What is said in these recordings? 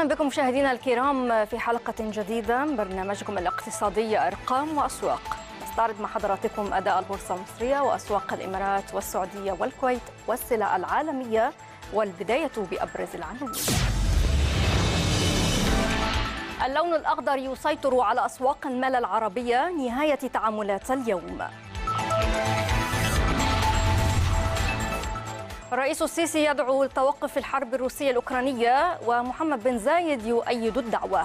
اهلا بكم مشاهدينا الكرام في حلقه جديده من برنامجكم الاقتصادي ارقام واسواق نستعرض مع حضراتكم اداء البورصه المصريه واسواق الامارات والسعوديه والكويت والسلع العالميه والبدايه بابرز العناوين اللون الاخضر يسيطر على اسواق المال العربيه نهايه تعاملات اليوم الرئيس السيسي يدعو لتوقف الحرب الروسية الأوكرانية ومحمد بن زايد يؤيد الدعوة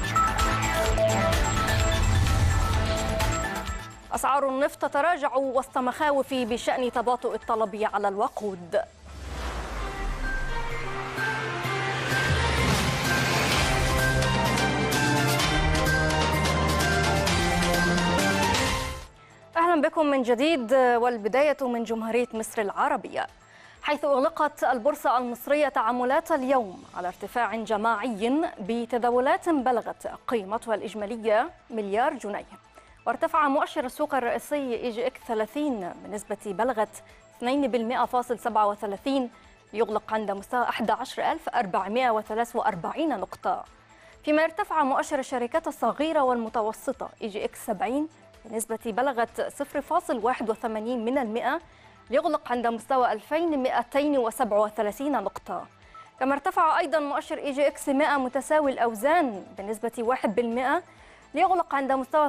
أسعار النفط تراجع وسط مخاوف بشأن تباطؤ الطلب على الوقود أهلا بكم من جديد والبداية من جمهورية مصر العربية حيث أغلقت البورصة المصرية تعاملات اليوم على ارتفاع جماعي بتداولات بلغت قيمتها الإجمالية مليار جنيه وارتفع مؤشر السوق الرئيسي إي جي إكس 30 بنسبة بلغت 2.37 يغلق عند مستوى 11443 نقطة فيما ارتفع مؤشر الشركات الصغيرة والمتوسطة إي جي إكس 70 بنسبة بلغت 0.81 من المئة ليغلق عند مستوى 2237 نقطة كما ارتفع أيضا مؤشر إي جي إكس 100 متساوي الأوزان بنسبة 1% ليغلق عند مستوى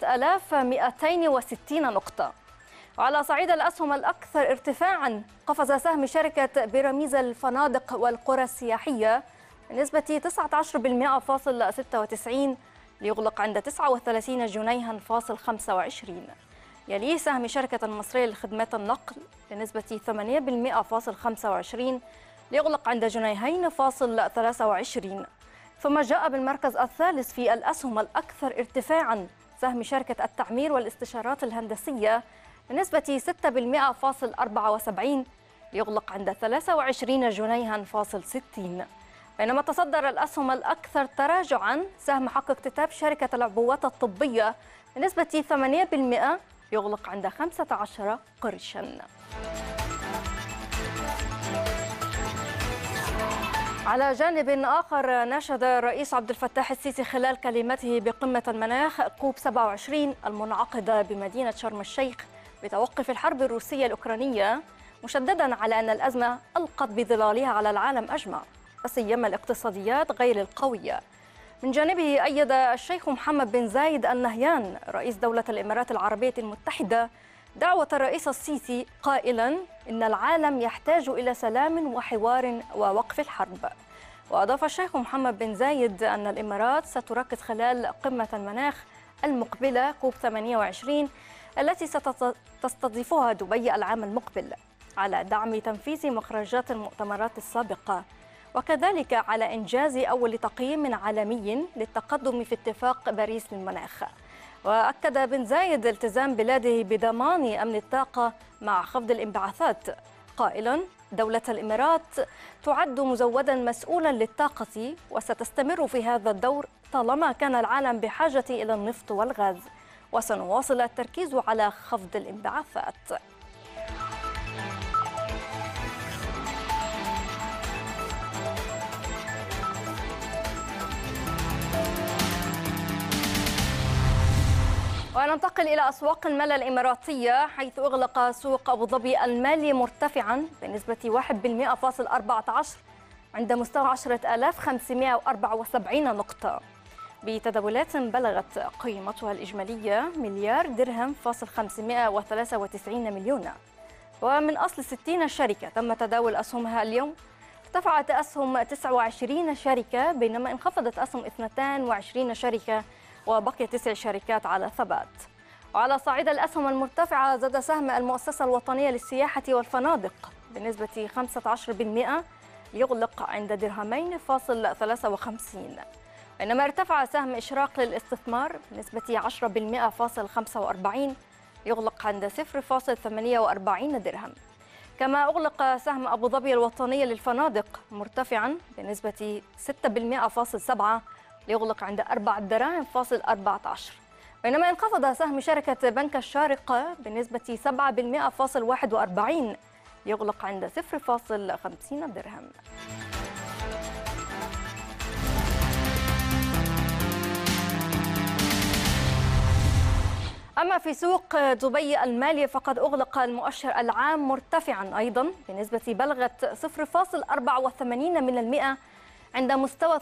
3260 نقطة وعلى صعيد الأسهم الأكثر ارتفاعا قفز سهم شركة بيراميز الفنادق والقرى السياحية بنسبة 19.96 ليغلق عند 39 جنيها فاصل 25 يليه سهم شركة المصرية لخدمات النقل بنسبة 8.25 ليغلق عند جنيهين فاصل 23 ثم جاء بالمركز الثالث في الأسهم الأكثر ارتفاعا سهم شركة التعمير والاستشارات الهندسية بنسبة 6.74 ليغلق عند 23 جنيها فاصل 60 بينما تصدر الأسهم الأكثر تراجعا سهم حق اكتتاب شركة العبوات الطبية بنسبة 8% يغلق عند 15 قرشا على جانب آخر ناشد الرئيس عبد الفتاح السيسي خلال كلمته بقمة المناخ كوب 27 المنعقدة بمدينة شرم الشيخ بتوقف الحرب الروسية الأوكرانية مشددا على أن الأزمة ألقت بظلالها على العالم أجمع سيما الاقتصاديات غير القوية من جانبه أيد الشيخ محمد بن زايد النهيان رئيس دولة الإمارات العربية المتحدة دعوة الرئيس السيسي قائلا إن العالم يحتاج إلى سلام وحوار ووقف الحرب وأضاف الشيخ محمد بن زايد أن الإمارات ستركز خلال قمة المناخ المقبلة كوب 28 التي ستستضيفها دبي العام المقبل على دعم تنفيذ مخرجات المؤتمرات السابقة وكذلك على إنجاز أول تقييم عالمي للتقدم في اتفاق باريس للمناخ وأكد بن زايد التزام بلاده بضمان أمن الطاقة مع خفض الانبعاثات قائلا دولة الإمارات تعد مزودا مسؤولا للطاقة وستستمر في هذا الدور طالما كان العالم بحاجة إلى النفط والغاز وسنواصل التركيز على خفض الانبعاثات وننتقل إلى أسواق المال الإماراتية حيث أغلق سوق أبو ظبي المالي مرتفعا بنسبة 1.14 عند مستوى 10574 نقطة بتداولات بلغت قيمتها الإجمالية مليار درهم فاصل 593 مليون ومن أصل 60 شركة تم تداول أسهمها اليوم ارتفعت أسهم 29 شركة بينما انخفضت أسهم 22 شركة وبقي تسع شركات على ثبات وعلى صعيد الأسهم المرتفعة زاد سهم المؤسسة الوطنية للسياحة والفنادق بنسبة 15% يغلق عند درهمين فاصل 53 بينما ارتفع سهم إشراق للاستثمار بنسبة 10% فاصل 45 يغلق عند 0.48 درهم كما أغلق سهم أبو ظبي الوطنية للفنادق مرتفعا بنسبة 6% فاصل 7 ليغلق عند 4 دراهم فاصل 14 بينما انخفض سهم شركة بنك الشارقة بنسبة 7% فاصل 41 يغلق عند 0.50 درهم أما في سوق دبي المالي فقد أغلق المؤشر العام مرتفعا أيضا بنسبة بلغت 0.84 من المئة عند مستوى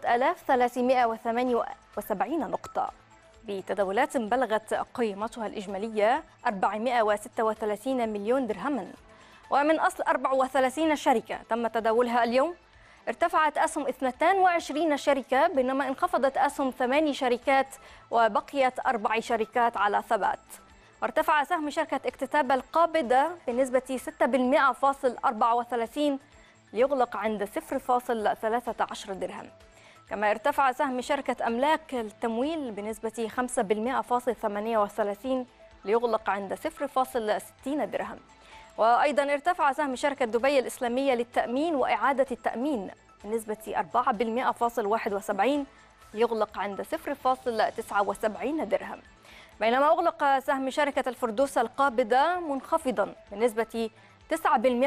3378 نقطة بتداولات بلغت قيمتها الإجمالية 436 مليون درهما ومن أصل 34 شركة تم تداولها اليوم ارتفعت أسهم 22 شركة بينما انخفضت أسهم 8 شركات وبقيت أربع شركات على ثبات وارتفع سهم شركة اكتتاب القابضة بنسبة 6.34 ليغلق عند 0.13 درهم كما ارتفع سهم شركة أملاك التمويل بنسبة 5.38 ليغلق عند 0.60 درهم وأيضا ارتفع سهم شركة دبي الإسلامية للتأمين وإعادة التأمين بنسبة 4.71 يغلق عند 0.79 درهم بينما أغلق سهم شركة الفردوس القابضة منخفضا بنسبة 9.63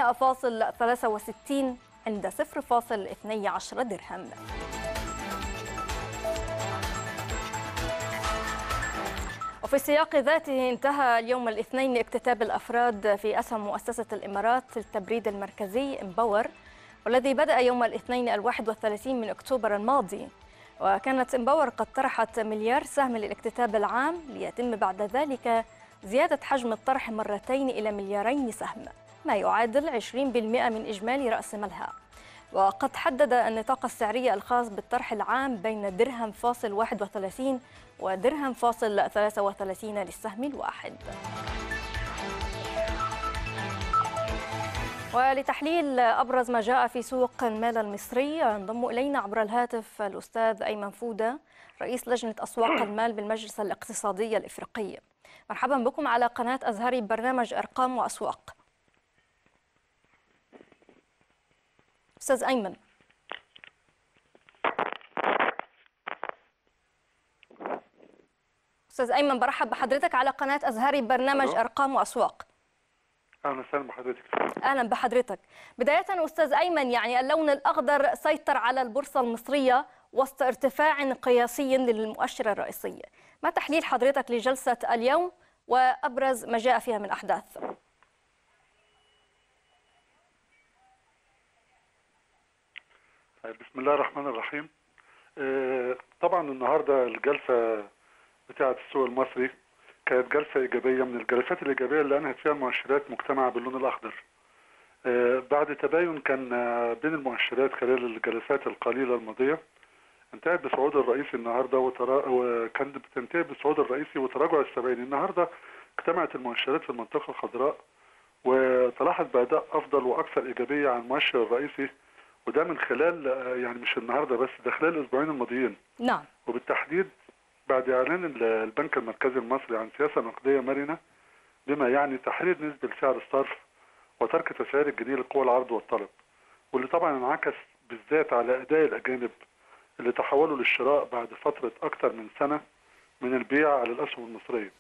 عند 0.12 درهم وفي السياق ذاته انتهى اليوم الاثنين اكتتاب الافراد في اسهم مؤسسه الامارات للتبريد المركزي امباور والذي بدا يوم الاثنين الواحد والثلاثين من اكتوبر الماضي وكانت امباور قد طرحت مليار سهم للاكتتاب العام ليتم بعد ذلك زياده حجم الطرح مرتين الى مليارين سهم ما يعادل 20% من اجمالي راس مالها وقد حدد النطاق السعري الخاص بالطرح العام بين درهم فاصل 31 ودرهم فاصل 33 للسهم الواحد ولتحليل أبرز ما جاء في سوق المال المصري ينضم إلينا عبر الهاتف الأستاذ أيمن فودة رئيس لجنة أسواق المال بالمجلس الاقتصادي الإفريقي مرحبا بكم على قناة أزهري برنامج أرقام وأسواق أستاذ أيمن أستاذ أيمن برحب بحضرتك على قناة أزهري برنامج ألو. أرقام وأسواق اهلا وسهلا بحضرتك اهلا بحضرتك بدايه استاذ ايمن يعني اللون الاخضر سيطر على البورصه المصريه وسط ارتفاع قياسي للمؤشر الرئيسي ما تحليل حضرتك لجلسه اليوم وابرز ما جاء فيها من احداث طيب، بسم الله الرحمن الرحيم آه، طبعا النهارده الجلسه بتاعه السوق المصري كانت جلسه ايجابيه من الجلسات الايجابيه اللي انهت فيها المؤشرات مجتمعه باللون الاخضر آه، بعد تباين كان آه، بين المؤشرات خلال الجلسات القليله الماضيه انتهت بصعود الرئيسي النهارده وترا... وكانت بتنتهي بالصعود الرئيسي وتراجع السبعين النهارده اجتمعت المؤشرات في المنطقه الخضراء وتلاحظ باداء افضل واكثر ايجابيه عن المؤشر الرئيسي وده من خلال آه، يعني مش النهارده بس ده خلال الاسبوعين الماضيين نعم وبالتحديد بعد اعلان ال- البنك المركزي المصري عن سياسه نقديه مرنه بما يعني تحرير نسبه سعر الصرف وترك تسعير الجنيه لقوى العرض والطلب واللي طبعا انعكس بالذات على اداء الاجانب اللي تحولوا للشراء بعد فتره اكثر من سنه من البيع على الاسهم المصريه.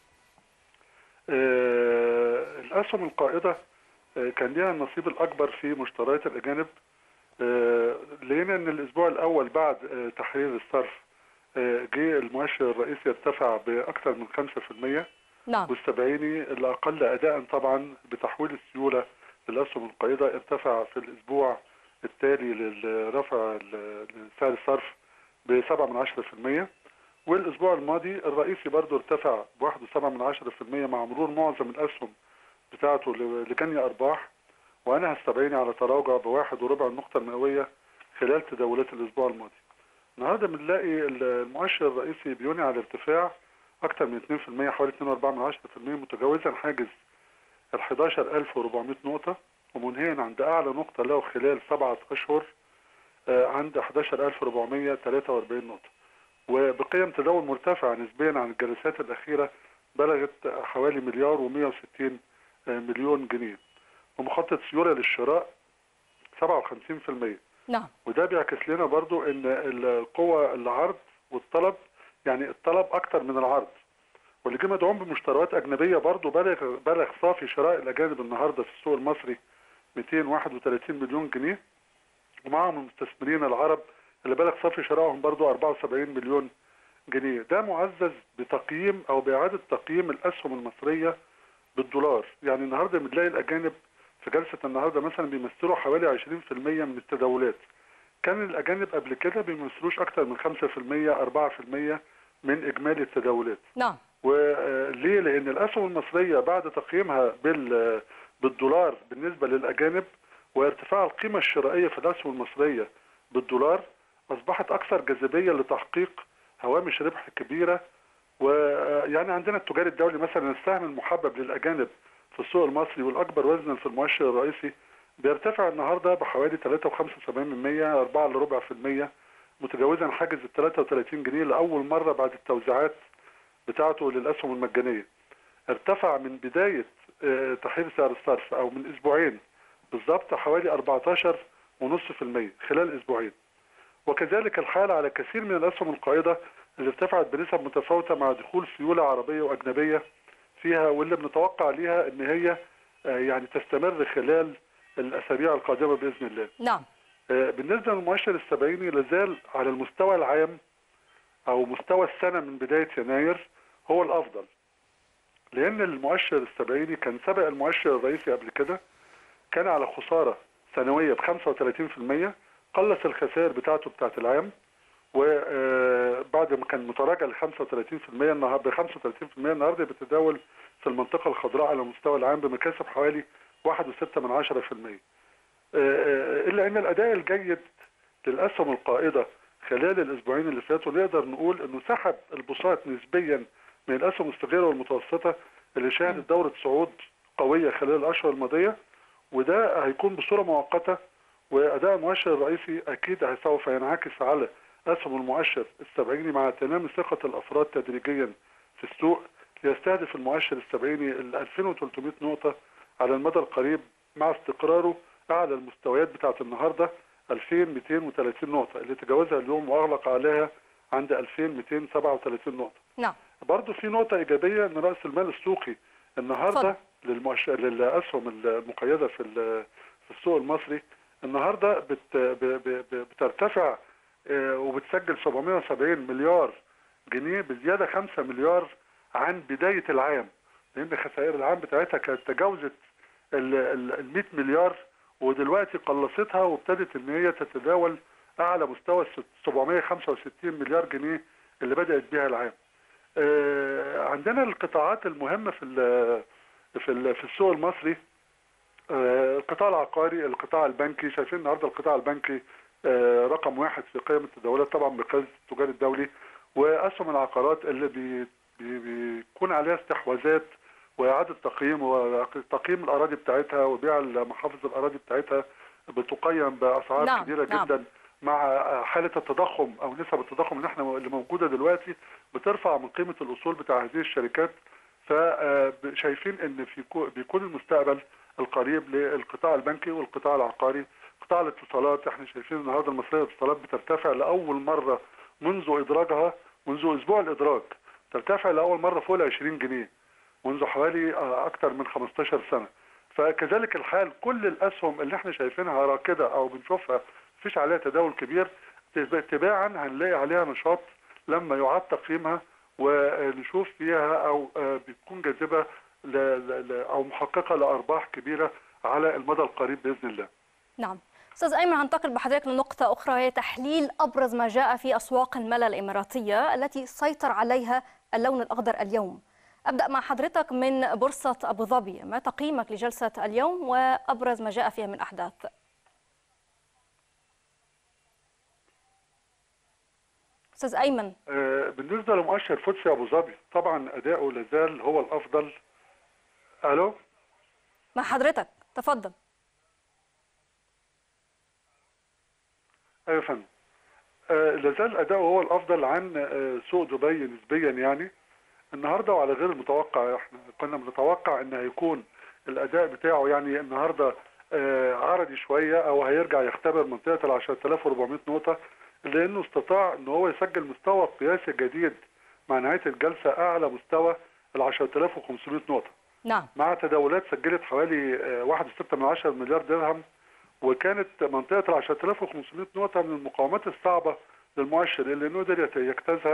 آه، الاسهم القائده آه، كان ليها النصيب الاكبر في مشتريات الاجانب آه، لقينا ان الاسبوع الاول بعد آه، تحرير الصرف آه، جه المؤشر الرئيسي ارتفع باكثر من 5% نعم والسبعيني اللي اقل اداء طبعا بتحويل السيوله للاسهم القائده ارتفع في الاسبوع التالي لرفع سعر الصرف ب 7 من 10% والاسبوع الماضي الرئيسي برضه ارتفع ب 1.7 من 10% مع مرور معظم الاسهم بتاعته لجني ارباح وانهى السبعيني على تراجع بواحد وربع النقطه المئويه خلال تداولات الاسبوع الماضي. النهارده بنلاقي المؤشر الرئيسي بيوني على ارتفاع اكثر من 2% حوالي 2.4 من 10% متجاوزا حاجز ال 11400 نقطة ومنهيا عند أعلى نقطة له خلال سبعة أشهر آه، عند 11443 نقطة وبقيم تداول مرتفعة نسبيا عن الجلسات الأخيرة بلغت حوالي مليار و160 مليون جنيه ومخطط سيولة للشراء 57% نعم وده بيعكس لنا برضو ان القوة العرض والطلب يعني الطلب اكتر من العرض واللي جه مدعوم بمشتريات اجنبيه برضو بالغ بالغ صافي شراء الاجانب النهارده في السوق المصري 231 مليون جنيه ومعهم المستثمرين العرب اللي بالغ صافي شرائهم برضو 74 مليون جنيه ده معزز بتقييم او باعاده تقييم الاسهم المصريه بالدولار يعني النهارده بنلاقي الاجانب في جلسه النهارده مثلا بيمثلوا حوالي 20% من التداولات كان الاجانب قبل كده بيمثلوش اكتر من 5% 4% من اجمالي التداولات نعم وليه لان الاسهم المصريه بعد تقييمها بال بالدولار بالنسبه للاجانب وارتفاع القيمه الشرائيه في الاسهم المصريه بالدولار اصبحت اكثر جاذبيه لتحقيق هوامش ربح كبيره ويعني عندنا التجار الدولي مثلا السهم المحبب للاجانب في السوق المصري والاكبر وزنا في المؤشر الرئيسي بيرتفع النهارده بحوالي 3.75% 4 ل ربع في المية متجاوزا حاجز ال 33 جنيه لاول مره بعد التوزيعات بتاعته للاسهم المجانيه. ارتفع من بدايه آه، تحرير سعر الصرف او من اسبوعين بالظبط حوالي 14.5% خلال اسبوعين. وكذلك الحال على كثير من الاسهم القائده اللي ارتفعت بنسب متفاوته مع دخول سيوله عربيه واجنبيه فيها واللي بنتوقع ليها ان هي آه، يعني تستمر خلال الاسابيع القادمه باذن الله. نعم آه، بالنسبه للمؤشر السبعيني لازال على المستوى العام او مستوى السنه من بدايه يناير هو الافضل. لان المؤشر السبعيني كان سبق المؤشر الرئيسي قبل كده كان على خساره سنويه ب 35% قلص الخسائر بتاعته بتاعت العام وبعد ما كان متراجع ل 35% النهارده ب 35% النهارده بيتداول في المنطقه الخضراء على المستوى العام بمكاسب حوالي 1.6 من 10% الا ان الاداء الجيد للاسهم القائده خلال الاسبوعين اللي فاتوا نقدر نقول انه سحب البساط نسبيا من الاسهم الصغيره والمتوسطه اللي شهدت دوره صعود قويه خلال الاشهر الماضيه وده هيكون بصوره مؤقته واداء المؤشر الرئيسي اكيد سوف ينعكس على اسهم المؤشر السبعيني مع تنامي ثقه الافراد تدريجيا في السوق ليستهدف المؤشر السبعيني ال 2300 نقطه على المدى القريب مع استقراره اعلى المستويات بتاعت النهارده 2230 نقطه اللي تجاوزها اليوم واغلق عليها عند 2237 نقطه. نعم برضه في نقطه ايجابيه ان راس المال السوقي النهارده للمؤشر للاسهم المقيده في ال- في السوق المصري النهارده بت ب- ب- ب- بترتفع آه، وبتسجل 770 مليار جنيه بزياده 5 مليار عن بدايه العام لان خسائر العام بتاعتها كانت تجاوزت ال ال- ال 100 مليار ودلوقتي قلصتها وابتدت ان هي تتداول اعلى مستوى الست- 765 مليار جنيه اللي بدات بها العام. آه، عندنا القطاعات المهمه في ال- في ال- في السوق المصري آه، القطاع العقاري القطاع البنكي شايفين النهارده القطاع البنكي آه، رقم واحد في قيم التداولات طبعا بقياده التجار الدولي واسهم العقارات اللي بي بي بيكون عليها استحواذات واعاده تقييم وتقييم الاراضي بتاعتها وبيع محافظ الاراضي بتاعتها بتقيم باسعار نعم، كبيره نعم. جدا مع حاله التضخم او نسب التضخم اللي احنا اللي موجوده دلوقتي بترفع من قيمه الاصول بتاع هذه الشركات فشايفين ان في كو- بيكون المستقبل القريب للقطاع البنكي والقطاع العقاري قطاع الاتصالات احنا شايفين النهارده المصريه للاتصالات بترتفع لاول مره منذ ادراجها منذ اسبوع الادراج ترتفع لاول مره فوق ال 20 جنيه منذ حوالي آه، اكثر من 15 سنه فكذلك الحال كل الاسهم اللي احنا شايفينها راكده او بنشوفها مفيش عليها تداول كبير تب- تباعا هنلاقي عليها نشاط لما يعاد تقييمها ونشوف فيها او آه، بتكون جاذبه ل- ل- ل- او محققه لارباح كبيره على المدى القريب باذن الله. نعم استاذ ايمن هنتقل بحضرتك لنقطه اخرى هي تحليل ابرز ما جاء في اسواق المال الاماراتيه التي سيطر عليها اللون الاخضر اليوم ابدا مع حضرتك من بورصه ابو ظبي ما تقييمك لجلسه اليوم وابرز ما جاء فيها من احداث استاذ ايمن آه، بالنسبه لمؤشر فوتسي ابو ظبي طبعا اداؤه لازال هو الافضل. الو مع حضرتك تفضل ايوه يا فندم. آه، لازال اداؤه هو الافضل عن آه، سوق دبي نسبيا يعني النهارده وعلى غير المتوقع احنا كنا بنتوقع ان هيكون الاداء بتاعه يعني النهارده آه، عرضي شويه او هيرجع يختبر منطقه ال 10400 نقطه لانه استطاع ان هو يسجل مستوى قياسي جديد مع نهايه الجلسه اعلى مستوى ال 10500 نقطه نعم مع تداولات سجلت حوالي آه، 1.6 من عشرة مليار درهم وكانت منطقة ال 10500 نقطة من المقاومات الصعبة للمؤشر اللي إنه قدر يت- يجتازها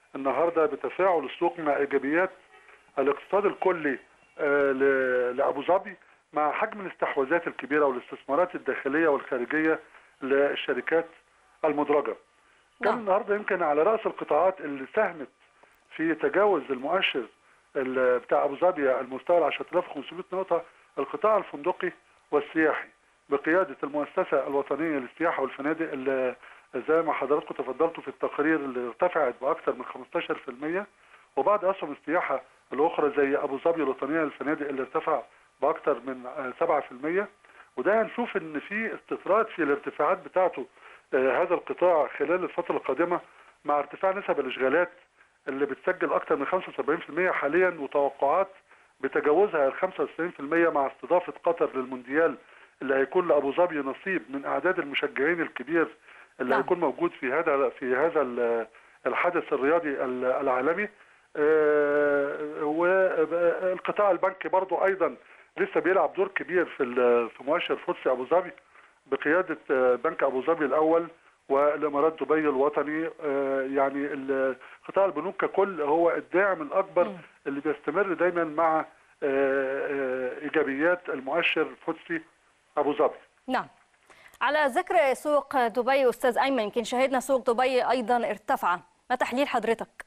النهارده بتفاعل السوق مع ايجابيات الاقتصاد الكلي آه، ل- لابو ظبي مع حجم الاستحواذات الكبيره والاستثمارات الداخليه والخارجيه للشركات المدرجه. كان نعم. النهارده يمكن على راس القطاعات اللي ساهمت في تجاوز المؤشر ال- بتاع ابو ظبي المستوى ال 10500 نقطه القطاع الفندقي والسياحي بقياده المؤسسه الوطنيه للسياحه والفنادق اللي زي ما حضراتكم تفضلتوا في التقرير اللي ارتفعت باكثر من 15% وبعض اسهم السياحه الاخرى زي ابو ظبي الوطنيه للفنادق اللي ارتفع باكثر من آه، 7% وده هنشوف ان في استطراد في الارتفاعات بتاعته آه، هذا القطاع خلال الفتره القادمه مع ارتفاع نسب الاشغالات اللي بتسجل اكثر من 75% حاليا وتوقعات بتجاوزها ال 95% مع استضافه قطر للمونديال اللي هيكون لابو ظبي نصيب من اعداد المشجعين الكبير اللي نعم. هيكون موجود في هذا في هذا ال- الحدث الرياضي ال- العالمي آه، والقطاع البنكي برضو ايضا لسه بيلعب دور كبير في ال- في مؤشر فوتسي ابو ظبي بقياده آه، بنك ابو ظبي الاول والامارات دبي الوطني آه، يعني ال- قطاع البنوك ككل هو الداعم الاكبر مم. اللي بيستمر دايما مع آه، آه، ايجابيات المؤشر فوتسي ابو ظبي نعم على ذكر سوق دبي أستاذ أيمن يمكن شهدنا سوق دبي أيضا ارتفع ما تحليل حضرتك؟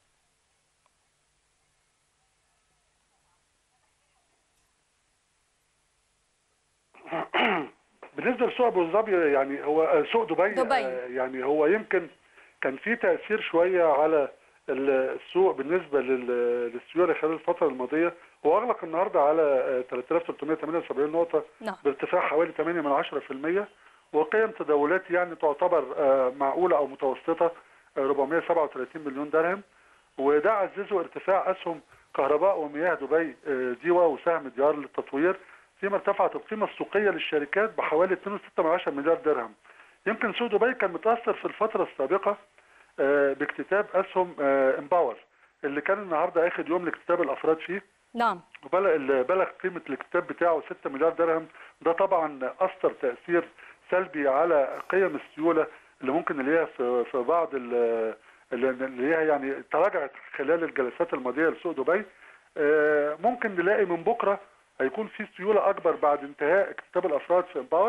بالنسبه لسوق ابو ظبي يعني هو آه، سوق دبي, دبي. آه، يعني هو يمكن كان في تاثير شويه على ال- السوق بالنسبه لل- للسيوله خلال الفتره الماضيه هو اغلق النهارده على آه، 3378 نقطه نعم بارتفاع حوالي 8 من 10% وقيم تداولات يعني تعتبر آه، معقوله او متوسطه آه، 437 مليون درهم وده عززه ارتفاع اسهم كهرباء ومياه دبي آه، ديوا وسهم ديار للتطوير فيما ارتفعت القيمه السوقيه للشركات بحوالي 2.6 مليار درهم يمكن سوق دبي كان متاثر في الفتره السابقه آه، باكتتاب اسهم آه، امباور اللي كان النهارده اخر يوم لاكتتاب الافراد فيه نعم وبلغ بلغ قيمه الاكتتاب بتاعه 6 مليار درهم ده طبعا اثر تاثير سلبي على قيم السيوله اللي ممكن نلاقيها في في بعض ال- اللي اللي هي يعني تراجعت خلال الجلسات الماضيه لسوق دبي آه، ممكن نلاقي من بكره هيكون في سيوله اكبر بعد انتهاء اكتتاب الافراد في امباور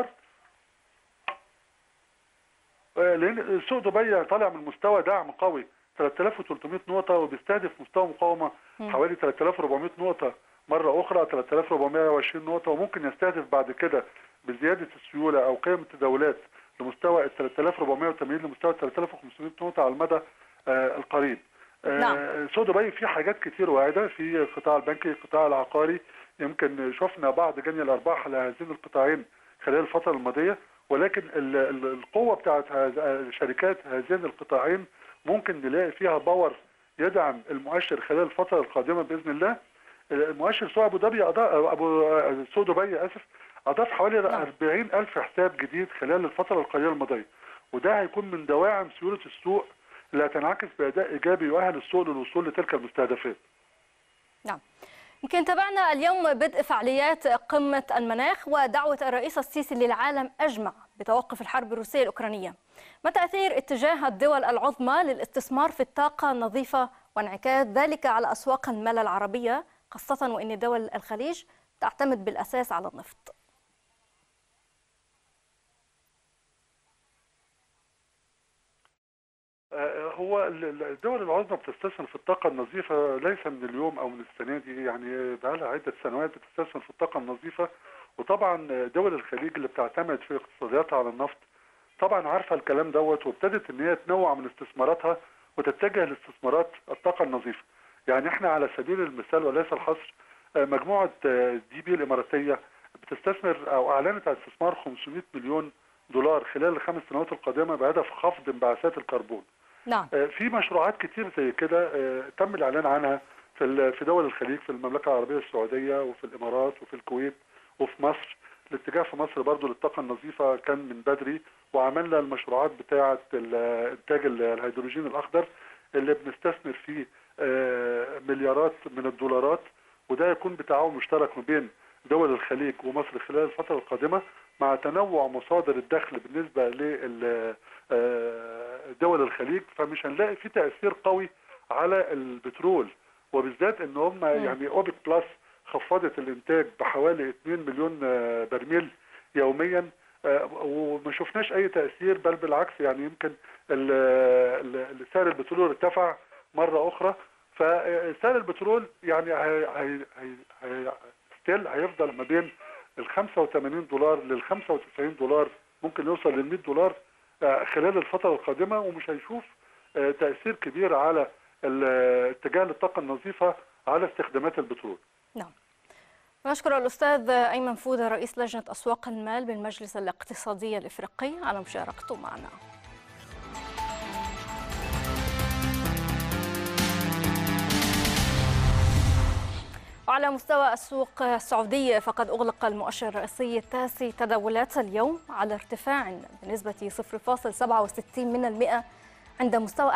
آه، لان سوق دبي طالع من مستوى دعم قوي 3300 نقطه وبيستهدف مستوى مقاومه مم. حوالي 3400 نقطه مره اخرى 3420 نقطه وممكن يستهدف بعد كده بزياده السيوله او قيم التداولات لمستوى ال 3480 لمستوى 3500 نقطه على المدى آه، القريب. آه، نعم. سوق دبي في حاجات كتير واعده في القطاع البنكي القطاع العقاري يمكن شفنا بعض جني الارباح لهذين القطاعين خلال الفتره الماضيه ولكن ال- ال- القوه بتاعت هذ- شركات هذين القطاعين ممكن نلاقي فيها باور يدعم المؤشر خلال الفتره القادمه باذن الله المؤشر سوق ابو ظبي أضاف ابو سوق دبي اسف اضاف حوالي نعم. 40 الف حساب جديد خلال الفتره القليله الماضيه وده هيكون من دواعم سيوله السوق اللي هتنعكس باداء ايجابي يؤهل السوق للوصول لتلك المستهدفات نعم يمكن تابعنا اليوم بدء فعاليات قمة المناخ ودعوة الرئيس السيسي للعالم أجمع بتوقف الحرب الروسية الأوكرانية ما تأثير اتجاه الدول العظمى للاستثمار في الطاقة النظيفة وانعكاس ذلك على أسواق المال العربية خاصة وأن دول الخليج تعتمد بالأساس على النفط آه، هو ال- ال- الدول العظمى بتستثمر في الطاقة النظيفة ليس من اليوم أو من السنة دي يعني بقى لها عدة سنوات بتستثمر في الطاقة النظيفة وطبعا دول الخليج اللي بتعتمد في اقتصادياتها على النفط طبعا عارفة الكلام دوت وابتدت إن هي تنوع من استثماراتها وتتجه لاستثمارات الطاقة النظيفة يعني احنا على سبيل المثال وليس الحصر آه، مجموعة آه، دي بي الإماراتية بتستثمر أو أعلنت عن استثمار 500 مليون دولار خلال الخمس سنوات القادمة بهدف خفض انبعاثات الكربون نعم آه، في مشروعات كتير زي كده آه، تم الاعلان عنها في ال- في دول الخليج في المملكه العربيه السعوديه وفي الامارات وفي الكويت وفي مصر الاتجاه في مصر برضو للطاقه النظيفه كان من بدري وعملنا المشروعات بتاعه ال- انتاج ال- الهيدروجين الاخضر اللي بنستثمر فيه آه، مليارات من الدولارات وده يكون بتعاون مشترك ما بين دول الخليج ومصر خلال الفتره القادمه مع تنوع مصادر الدخل بالنسبه لدول الخليج فمش هنلاقي في تاثير قوي على البترول وبالذات ان هم يعني اوبك بلس خفضت الانتاج بحوالي 2 مليون آه، برميل يوميا آه، وما شفناش اي تاثير بل بالعكس يعني يمكن ال- ال- سعر البترول ارتفع مره اخرى فسعر البترول يعني هي هي هي هي ستيل هيفضل ما بين ال 85 دولار لل 95 دولار ممكن يوصل لل 100 دولار آه، خلال الفتره القادمه ومش هيشوف آه، تاثير كبير على الاتجاه للطاقه النظيفه على استخدامات البترول. نعم نشكر الأستاذ أيمن فودة رئيس لجنة أسواق المال بالمجلس الاقتصادي الإفريقي على مشاركته معنا وعلى مستوى السوق السعودية فقد أغلق المؤشر الرئيسي التاسي تداولات اليوم على ارتفاع بنسبة 0.67 من المئة عند مستوى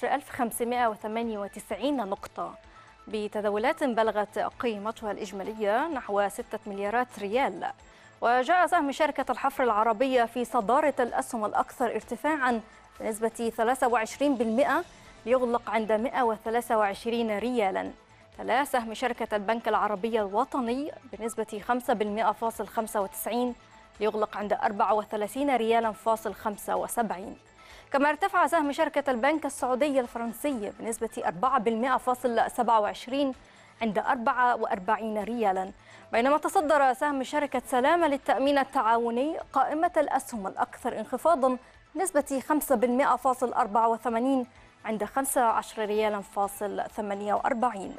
11598 نقطة بتداولات بلغت قيمتها الإجمالية نحو 6 مليارات ريال وجاء سهم شركة الحفر العربية في صدارة الأسهم الأكثر ارتفاعا بنسبة 23% ليغلق عند 123 ريالا تلا سهم شركة البنك العربي الوطني بنسبة 5% ليغلق عند 34 ريالا فاصل 75 كما ارتفع سهم شركة البنك السعودي الفرنسي بنسبة 4.27 عند 44 ريالا بينما تصدر سهم شركة سلامة للتأمين التعاوني قائمة الأسهم الأكثر انخفاضا بنسبة 5.84 عند 15 ريالا فاصل 48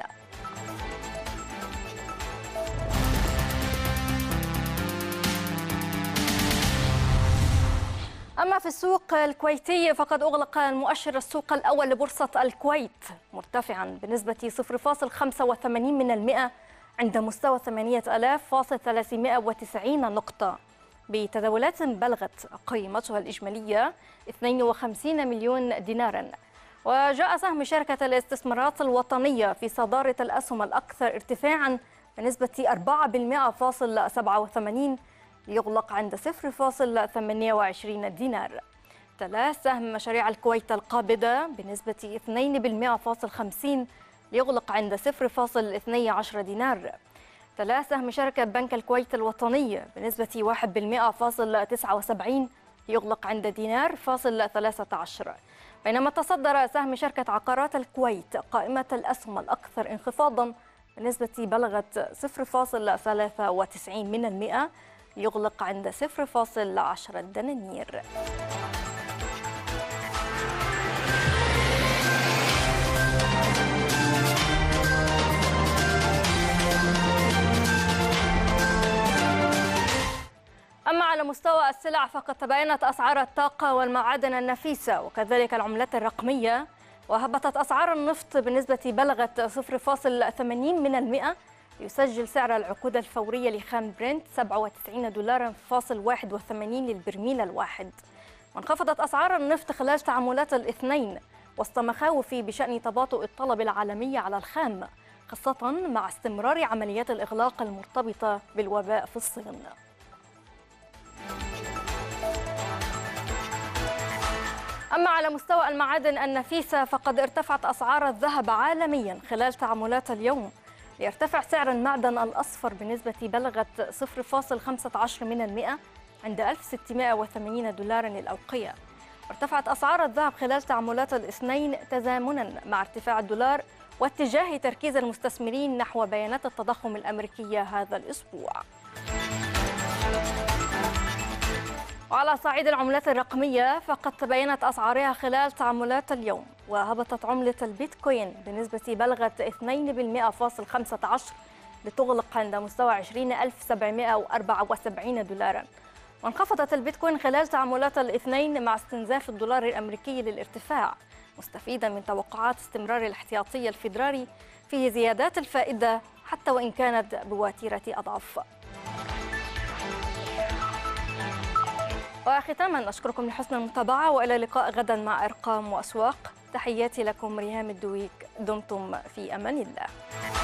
أما في السوق الكويتي فقد أغلق المؤشر السوق الأول لبورصة الكويت مرتفعا بنسبة 0.85 من المئة عند مستوى 8390 نقطة بتداولات بلغت قيمتها الإجمالية 52 مليون دينارا وجاء سهم شركة الاستثمارات الوطنية في صدارة الأسهم الأكثر ارتفاعا بنسبة 4.87 ليغلق عند 0.28 دينار تلا سهم مشاريع الكويت القابضة بنسبة 2.50 ليغلق عند 0.12 دينار تلا سهم شركة بنك الكويت الوطنية بنسبة 1.79 يغلق عند دينار فاصل 13 بينما تصدر سهم شركة عقارات الكويت قائمة الأسهم الأكثر انخفاضا بنسبة بلغت 0.93 من المئة يغلق عند 0.10 دنانير أما على مستوى السلع فقد تباينت أسعار الطاقة والمعادن النفيسة وكذلك العملات الرقمية وهبطت أسعار النفط بنسبة بلغت 0.80 من المئة يسجل سعر العقود الفورية لخام برنت 97 دولارا فاصل 81 للبرميل الواحد وانخفضت أسعار النفط خلال تعاملات الاثنين وسط مخاوف بشأن تباطؤ الطلب العالمي على الخام خاصة مع استمرار عمليات الإغلاق المرتبطة بالوباء في الصين أما على مستوى المعادن النفيسة فقد ارتفعت أسعار الذهب عالميا خلال تعاملات اليوم ليرتفع سعر المعدن الأصفر بنسبة بلغت 0.15 من المئة عند 1680 دولارا للأوقية ارتفعت أسعار الذهب خلال تعاملات الاثنين تزامنا مع ارتفاع الدولار واتجاه تركيز المستثمرين نحو بيانات التضخم الأمريكية هذا الأسبوع وعلى صعيد العملات الرقمية فقد تبينت أسعارها خلال تعاملات اليوم وهبطت عملة البيتكوين بنسبة بلغت 2.15 لتغلق عند مستوى 20774 دولارا وانخفضت البيتكوين خلال تعاملات الاثنين مع استنزاف الدولار الأمريكي للارتفاع مستفيدا من توقعات استمرار الاحتياطي الفيدرالي في زيادات الفائدة حتى وإن كانت بواتيرة أضعاف وختاما أشكركم لحسن المتابعة وإلى اللقاء غدا مع أرقام وأسواق تحياتي لكم ريهام الدويك دمتم في أمان الله